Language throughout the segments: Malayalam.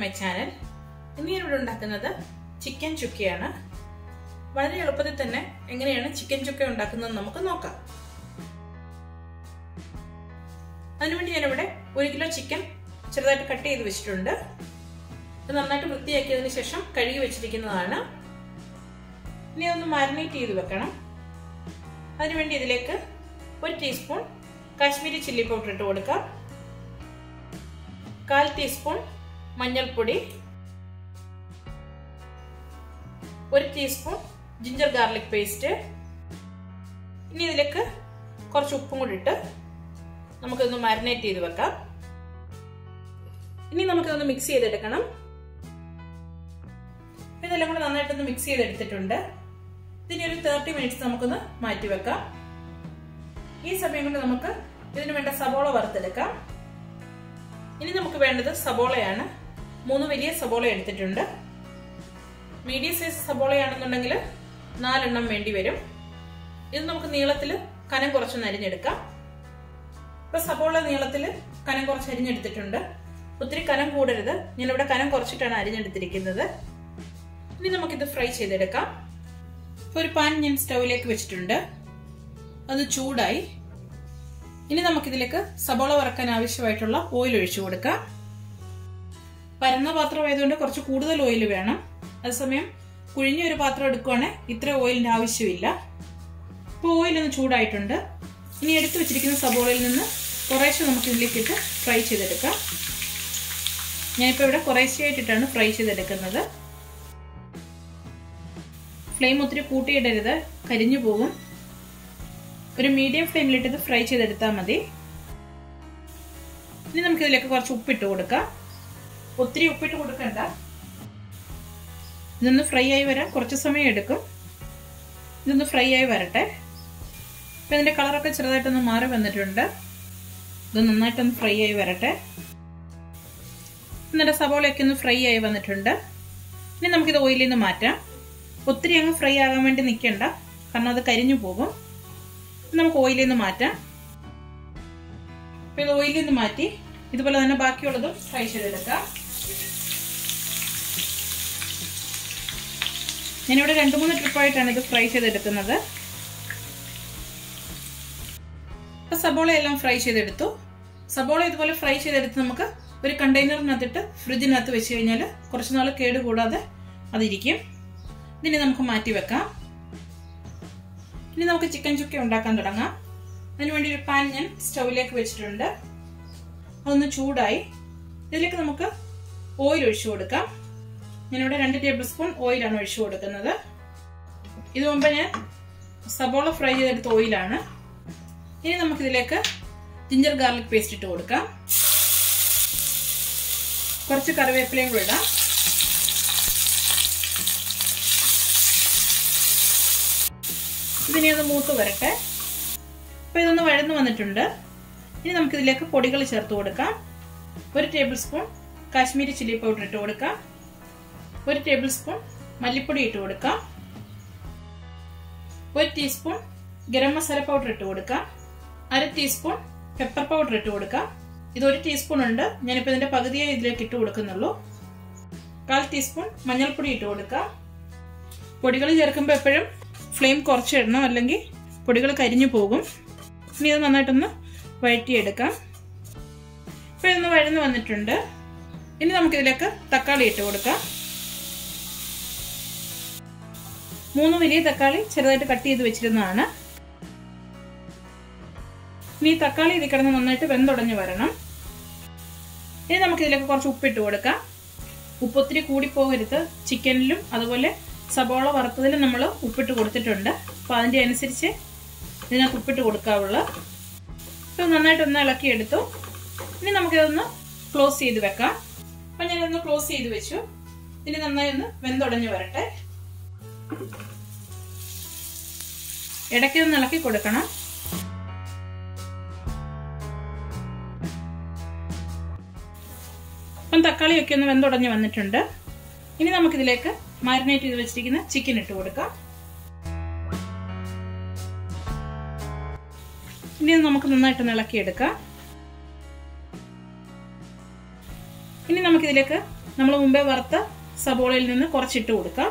മൈ ചാനൽ ഇന്ന് ഞാനിവിടെ ഉണ്ടാക്കുന്നത് ചിക്കൻ ചുക്കയാണ് വളരെ എളുപ്പത്തിൽ തന്നെ എങ്ങനെയാണ് ചിക്കൻ ചുക്ക ഉണ്ടാക്കുന്നത് നമുക്ക് നോക്കാം അതിനുവേണ്ടി ഞാനിവിടെ ഒരു കിലോ ചിക്കൻ ചെറുതായിട്ട് കട്ട് ചെയ്ത് വെച്ചിട്ടുണ്ട് ഇത് നന്നായിട്ട് വൃത്തിയാക്കിയതിന് ശേഷം കഴുകി വെച്ചിരിക്കുന്നതാണ് ഇനി അതൊന്ന് മാരിനേറ്റ് ചെയ്ത് വെക്കണം അതിനുവേണ്ടി ഇതിലേക്ക് ഒരു ടീസ്പൂൺ കാശ്മീരി ചില്ലി പൗഡർ ഇട്ട് കൊടുക്കാം കാൽ ടീസ്പൂൺ മഞ്ഞൾപ്പൊടി ഒരു ടീസ്പൂൺ ജിഞ്ചർ ഗാർലിക് പേസ്റ്റ് ഇനി ഇതിലേക്ക് കുറച്ച് ഉപ്പും കൂടി ഇട്ട് നമുക്കൊന്ന് മാരിനേറ്റ് ചെയ്ത് വെക്കാം ഇനി നമുക്കൊന്ന് മിക്സ് ചെയ്തെടുക്കണം ഇതെല്ലാം കൂടെ നന്നായിട്ടൊന്ന് മിക്സ് ചെയ്തെടുത്തിട്ടുണ്ട് ഇതിനി ഒരു തേർട്ടി മിനിറ്റ്സ് നമുക്കൊന്ന് മാറ്റി വെക്കാം ഈ സമയം കൊണ്ട് നമുക്ക് ഇതിന് വേണ്ട സബോള വറുത്തെടുക്കാം ഇനി നമുക്ക് വേണ്ടത് സബോളയാണ് മൂന്ന് വലിയ സബോള എടുത്തിട്ടുണ്ട് മീഡിയം സൈസ് സബോളയാണെന്നുണ്ടെങ്കിൽ നാലെണ്ണം വേണ്ടി വരും ഇത് നമുക്ക് നീളത്തിൽ കനം കുറച്ചൊന്ന് അരിഞ്ഞെടുക്കാം ഇപ്പൊ സബോള നീളത്തിൽ കനം കുറച്ച് അരിഞ്ഞെടുത്തിട്ടുണ്ട് ഒത്തിരി കനം കൂടരുത് ഞാനിവിടെ കനം കുറച്ചിട്ടാണ് അരിഞ്ഞെടുത്തിരിക്കുന്നത് ഇനി നമുക്കിത് ഫ്രൈ ചെയ്തെടുക്കാം ഇപ്പൊ ഒരു പാൻ ഞാൻ സ്റ്റൗവിലേക്ക് വെച്ചിട്ടുണ്ട് അത് ചൂടായി ഇനി നമുക്കിതിലേക്ക് സബോള വറക്കാൻ ആവശ്യമായിട്ടുള്ള ഓയിൽ ഒഴിച്ചു കൊടുക്കാം പരന്ന പാത്രം ആയതുകൊണ്ട് കുറച്ച് കൂടുതൽ ഓയിൽ വേണം അതേസമയം കുഴിഞ്ഞ ഒരു പാത്രം എടുക്കുവാണെങ്കിൽ ഇത്ര ഓയിലിന്റെ ആവശ്യമില്ല ഇപ്പോൾ ഓയിൽ ഒന്ന് ചൂടായിട്ടുണ്ട് ഇനി എടുത്തു വെച്ചിരിക്കുന്ന സബോളയിൽ നിന്ന് കുറേശ്ശെ നമുക്ക് ഇതിലേക്ക് ഇട്ട് ഫ്രൈ ചെയ്തെടുക്കാം ഞാനിപ്പോൾ ഇവിടെ കുറേശ്ശെയായിട്ടിട്ടാണ് ഫ്രൈ ചെയ്തെടുക്കുന്നത് ഫ്ലെയിം ഒത്തിരി കൂട്ടിയിടരുത് കരിഞ്ഞു പോകും ഒരു മീഡിയം ഫ്ലെയിമിലിട്ട് ഇത് ഫ്രൈ ചെയ്തെടുത്താൽ മതി ഇനി നമുക്ക് ഇതിലേക്ക് കുറച്ച് ഉപ്പിട്ട് കൊടുക്കാം ഒത്തിരി ഉപ്പിട്ട് കൊടുക്കണ്ട ഇതൊന്ന് ഫ്രൈ ആയി വരാൻ കുറച്ച് സമയം എടുക്കും ഇതൊന്ന് ഫ്രൈ ആയി വരട്ടെ ഇപ്പം ഇതിൻ്റെ കളറൊക്കെ ചെറുതായിട്ടൊന്ന് മാറി വന്നിട്ടുണ്ട് ഇത് നന്നായിട്ടൊന്ന് ഫ്രൈ ആയി വരട്ടെ എന്നിട്ട് സവോളയൊക്കെ ഒന്ന് ഫ്രൈ ആയി വന്നിട്ടുണ്ട് ഇനി നമുക്കിത് ഓയിലിൽ നിന്ന് മാറ്റാം ഒത്തിരി അങ്ങ് ഫ്രൈ ആകാൻ വേണ്ടി നിൽക്കണ്ട കാരണം അത് കരിഞ്ഞു പോകും നമുക്ക് ഓയിലിൽ നിന്ന് മാറ്റാം ഇത് ഓയിലിൽ നിന്ന് മാറ്റി ഇതുപോലെ തന്നെ ബാക്കിയുള്ളതും ഫ്രൈ ചെയ്തെടുക്കാം ഞാനിവിടെ രണ്ട് മൂന്ന് ട്രിപ്പായിട്ടാണ് ഇത് ഫ്രൈ ചെയ്തെടുക്കുന്നത് ഇപ്പൊ സബോള എല്ലാം ഫ്രൈ ചെയ്തെടുത്തു സബോള ഇതുപോലെ ഫ്രൈ ചെയ്തെടുത്ത് നമുക്ക് ഒരു കണ്ടെയ്നറിനകത്തിട്ട് ഫ്രിഡ്ജിനകത്ത് വെച്ച് കഴിഞ്ഞാൽ കുറച്ച് നാൾ കേട് കൂടാതെ അതിരിക്കും ഇതിനെ നമുക്ക് മാറ്റി വെക്കാം ഇനി നമുക്ക് ചിക്കൻ ചുക്ക ഉണ്ടാക്കാൻ തുടങ്ങാം അതിനുവേണ്ടി ഒരു പാൻ ഞാൻ സ്റ്റൗവിലേക്ക് വെച്ചിട്ടുണ്ട് അതൊന്ന് ചൂടായി ഇതിലേക്ക് നമുക്ക് ഓയിൽ ഒഴിച്ചു കൊടുക്കാം ഞാനിവിടെ രണ്ട് ടേബിൾ സ്പൂൺ ഓയിലാണ് ഒഴിച്ചു കൊടുക്കുന്നത് ഇത് മുമ്പ് ഞാൻ സബോള ഫ്രൈ ചെയ്തെടുത്ത ഓയിലാണ് ഇനി നമുക്കിതിലേക്ക് ജിഞ്ചർ ഗാർലിക് പേസ്റ്റ് ഇട്ട് കൊടുക്കാം കുറച്ച് കറിവേപ്പിലയും കൂടെ ഇടാം ഇതിനെ ഒന്ന് മൂത്ത് വരട്ടെ അപ്പൊ ഇതൊന്ന് വഴന്നു വന്നിട്ടുണ്ട് ഇനി നമുക്കിതിലേക്ക് പൊടികൾ ചേർത്ത് കൊടുക്കാം ഒരു tablespoon Kashmiri chilli powder ഇട്ട് കൊടുക്കാം ഒരു ടേബിൾ സ്പൂൺ മല്ലിപ്പൊടി ഇട്ട് കൊടുക്കാം ഒരു ടീസ്പൂൺ ഗരം മസാല പൗഡർ ഇട്ട് കൊടുക്കാം അര ടീസ്പൂൺ പെപ്പർ പൗഡർ ഇട്ട് കൊടുക്കാം ഇത് ഒരു ടീസ്പൂൺ ഉണ്ട് ഞാനിപ്പോൾ ഇതിന്റെ പകുതിയെ ഇതിലേക്ക് ഇട്ട് കൊടുക്കുന്നുള്ളൂ കാൽ ടീസ്പൂൺ മഞ്ഞൾപ്പൊടി ഇട്ട് കൊടുക്കാം പൊടികൾ ചേർക്കുമ്പോൾ എപ്പോഴും ഫ്ലെയിം കുറച്ചിടണം അല്ലെങ്കിൽ പൊടികൾ കരിഞ്ഞു പോകും ഇനി ഇത് നന്നായിട്ടൊന്ന് വഴറ്റിയെടുക്കാം ഇപ്പോൾ ഇതൊന്ന് വഴന്ന് വന്നിട്ടുണ്ട് ഇനി നമുക്കിതിലേക്ക് തക്കാളി ഇട്ട് കൊടുക്കാം മൂന്ന് വലിയ തക്കാളി ചെറുതായിട്ട് കട്ട് ചെയ്ത് വെച്ചിരുന്നതാണ് ഇനി തക്കാളി ഇതിൽ കിടന്ന് നന്നായിട്ട് വെന്തുടഞ്ഞ് വരണം ഇനി നമുക്കിതിലേക്ക് കുറച്ച് ഉപ്പിട്ട് കൊടുക്കാം ഉപ്പ് ഒത്തിരി കൂടിപ്പോകരുത് ചിക്കനിലും അതുപോലെ സബോള വറുത്തതിലും നമ്മൾ ഉപ്പിട്ട് കൊടുത്തിട്ടുണ്ട് അപ്പോൾ അതിൻ്റെ അനുസരിച്ച് ഇതിനകത്ത് ഉപ്പിട്ട് കൊടുക്കാവുള്ളൂ ഇപ്പോൾ നന്നായിട്ടൊന്ന് ഇളക്കിയെടുത്തു ഇനി നമുക്കിതൊന്ന് ക്ലോസ് ചെയ്ത് വെക്കാം അപ്പം ഞാനിതൊന്ന് ക്ലോസ് ചെയ്ത് വെച്ചു ഇനി നന്നായി ഒന്ന് വെന്തുടഞ്ഞ് വരട്ടെ ഇടയ്ക്ക് ഒന്ന് ഇളക്കി കൊടുക്കണം അപ്പം തക്കാളിയൊക്കെ ഒന്ന് വെന്തുടഞ്ഞ് വന്നിട്ടുണ്ട് ഇനി നമുക്കിതിലേക്ക് മാരിനേറ്റ് ചെയ്ത് വെച്ചിരിക്കുന്ന ചിക്കൻ ഇട്ട് കൊടുക്കാം ഇനി നമുക്ക് നന്നായിട്ട് ഇളക്കിയെടുക്കാം ഇനി നമുക്കിതിലേക്ക് നമ്മൾ മുമ്പേ വറുത്ത സബോളയിൽ നിന്ന് കുറച്ചിട്ട് കൊടുക്കാം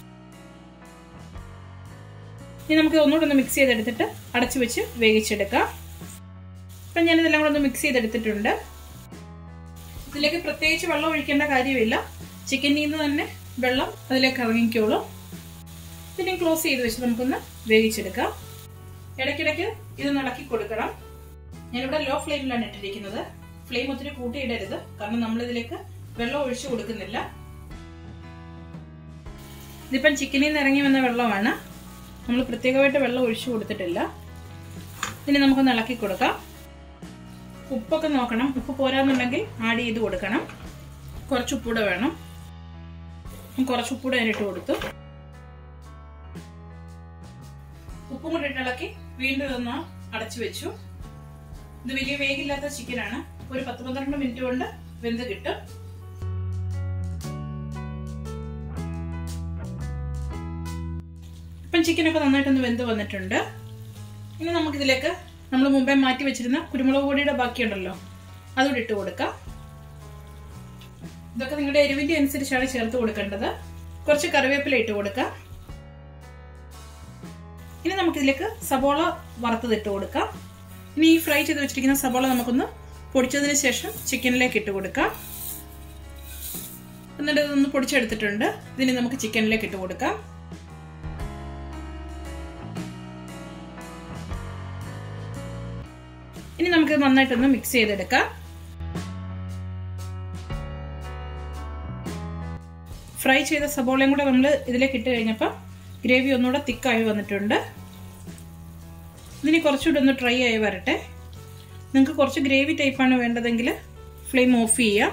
ഇനി നമുക്ക് ഒന്നുകൂടെ ഒന്ന് മിക്സ് ചെയ്തെടുത്തിട്ട് അടച്ചു വെച്ച് വേവിച്ചെടുക്കാം ഇപ്പം ഞാനിതെല്ലാം കൂടെ ഒന്ന് മിക്സ് ചെയ്തെടുത്തിട്ടുണ്ട് ഇതിലേക്ക് പ്രത്യേകിച്ച് വെള്ളം ഒഴിക്കേണ്ട കാര്യമില്ല ചിക്കനിൽ നിന്ന് തന്നെ വെള്ളം അതിലേക്ക് ഇറങ്ങിക്കോളും പിന്നെ ക്ലോസ് ചെയ്ത് വെച്ച് നമുക്കൊന്ന് വേവിച്ചെടുക്കാം ഇടയ്ക്കിടയ്ക്ക് ഇത് ഇളക്കി കൊടുക്കണം ഞാനിവിടെ ലോ ഫ്ലെയിമിലാണ് ഇട്ടിരിക്കുന്നത് ഫ്ലെയിം ഒത്തിരി കൂട്ടിയിടരുത് കാരണം നമ്മൾ ഇതിലേക്ക് വെള്ളം ഒഴിച്ചു കൊടുക്കുന്നില്ല ഇതിപ്പം ചിക്കനിൽ നിന്ന് ഇറങ്ങി വന്ന വെള്ളമാണ് നമ്മൾ പ്രത്യേകമായിട്ട് വെള്ളം ഒഴിച്ചു കൊടുത്തിട്ടില്ല ഇനി നമുക്കൊന്ന് ഇളക്കി കൊടുക്കാം ഉപ്പൊക്കെ നോക്കണം ഉപ്പ് പോരാന്നുണ്ടെങ്കിൽ ആഡ് ചെയ്ത് കൊടുക്കണം കുറച്ച് ഉപ്പൂടെ വേണം കുറച്ച് ഉപ്പൂടെ അതിനിട്ട് കൊടുത്തു ഉപ്പും കൂടി ഇട്ടിളക്കി വീണ്ടും ഇതൊന്ന് അടച്ചു വെച്ചു ഇത് വലിയ വേഗില്ലാത്ത ചിക്കനാണ് ഒരു പത്ത് പന്ത്രണ്ട് മിനിറ്റ് കൊണ്ട് വെന്ത് കിട്ടും ഇപ്പം ചിക്കനൊക്കെ നന്നായിട്ടൊന്ന് വെന്ത് വന്നിട്ടുണ്ട് ഇനി നമുക്കിതിലേക്ക് നമ്മൾ മുമ്പേ മാറ്റി വെച്ചിരുന്ന കുരുമുളക് പൊടിയുടെ ബാക്കിയുണ്ടല്ലോ അതുകൂടി ഇട്ട് കൊടുക്കാം ഇതൊക്കെ നിങ്ങളുടെ എരിവിന്റെ അനുസരിച്ചാണ് ചേർത്ത് കൊടുക്കേണ്ടത് കുറച്ച് കറിവേപ്പില ഇട്ട് കൊടുക്കാം ഇനി നമുക്കിതിലേക്ക് സബോള വറുത്തതിട്ട് കൊടുക്കാം ഇനി ഈ ഫ്രൈ ചെയ്ത് വെച്ചിരിക്കുന്ന സബോള നമുക്കൊന്ന് പൊടിച്ചതിന് ശേഷം ചിക്കനിലേക്ക് ഇട്ട് കൊടുക്കാം എന്നിട്ട് ഇതൊന്ന് പൊടിച്ചെടുത്തിട്ടുണ്ട് ഇതിന് നമുക്ക് ചിക്കനിലേക്ക് ഇട്ട് കൊടുക്കാം ഇനി നമുക്ക് നന്നായിട്ടൊന്ന് മിക്സ് ചെയ്തെടുക്കാം ഫ്രൈ ചെയ്ത സബോളയും കൂടെ നമ്മൾ ഇതിലേക്ക് ഇട്ട് കഴിഞ്ഞപ്പോൾ ഗ്രേവി ഒന്നുകൂടെ തിക്കായി വന്നിട്ടുണ്ട് ഇതിന് കുറച്ചുകൂടെ ഒന്ന് ഡ്രൈ ആയി വരട്ടെ നിങ്ങൾക്ക് കുറച്ച് ഗ്രേവി ടൈപ്പാണ് വേണ്ടതെങ്കിൽ ഫ്ലെയിം ഓഫ് ചെയ്യാം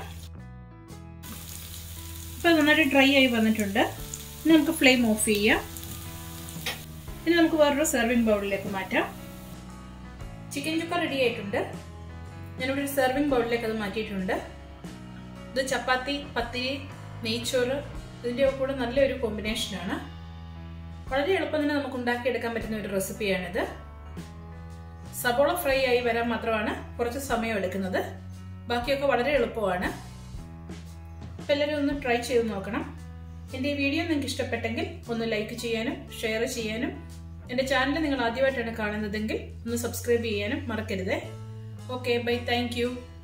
ഇപ്പോൾ നന്നായിട്ട് ഡ്രൈ ആയി വന്നിട്ടുണ്ട് ഇനി നമുക്ക് ഫ്ലെയിം ഓഫ് ചെയ്യാം ഇനി നമുക്ക് വേറൊരു സെർവിങ് ബൗളിലേക്ക് മാറ്റാം ചിക്കൻ ചുക്ക റെഡി ആയിട്ടുണ്ട് ഞാനിവിടെ ഒരു സെർവിങ് ബൗളിലേക്ക് അത് മാറ്റിയിട്ടുണ്ട് ഇത് ചപ്പാത്തി പത്തിരി നെയ്ച്ചോറ് ഇതിൻ്റെ കൂടെ നല്ലൊരു കോമ്പിനേഷനാണ് വളരെ എളുപ്പം തന്നെ നമുക്ക് ഉണ്ടാക്കിയെടുക്കാൻ പറ്റുന്ന ഒരു റെസിപ്പിയാണിത് സബോള ഫ്രൈ ആയി വരാൻ മാത്രമാണ് കുറച്ച് സമയം എടുക്കുന്നത് ബാക്കിയൊക്കെ വളരെ എളുപ്പമാണ് അപ്പം എല്ലാവരും ഒന്ന് ട്രൈ ചെയ്ത് നോക്കണം എൻ്റെ ഈ വീഡിയോ നിങ്ങൾക്ക് ഇഷ്ടപ്പെട്ടെങ്കിൽ ഒന്ന് ലൈക്ക് ചെയ്യാനും ഷെയർ ചെയ്യാനും എൻ്റെ ചാനൽ നിങ്ങൾ ആദ്യമായിട്ടാണ് കാണുന്നതെങ്കിൽ ഒന്ന് സബ്സ്ക്രൈബ് ചെയ്യാനും മറക്കരുതേ ഓക്കെ ബൈ താങ്ക്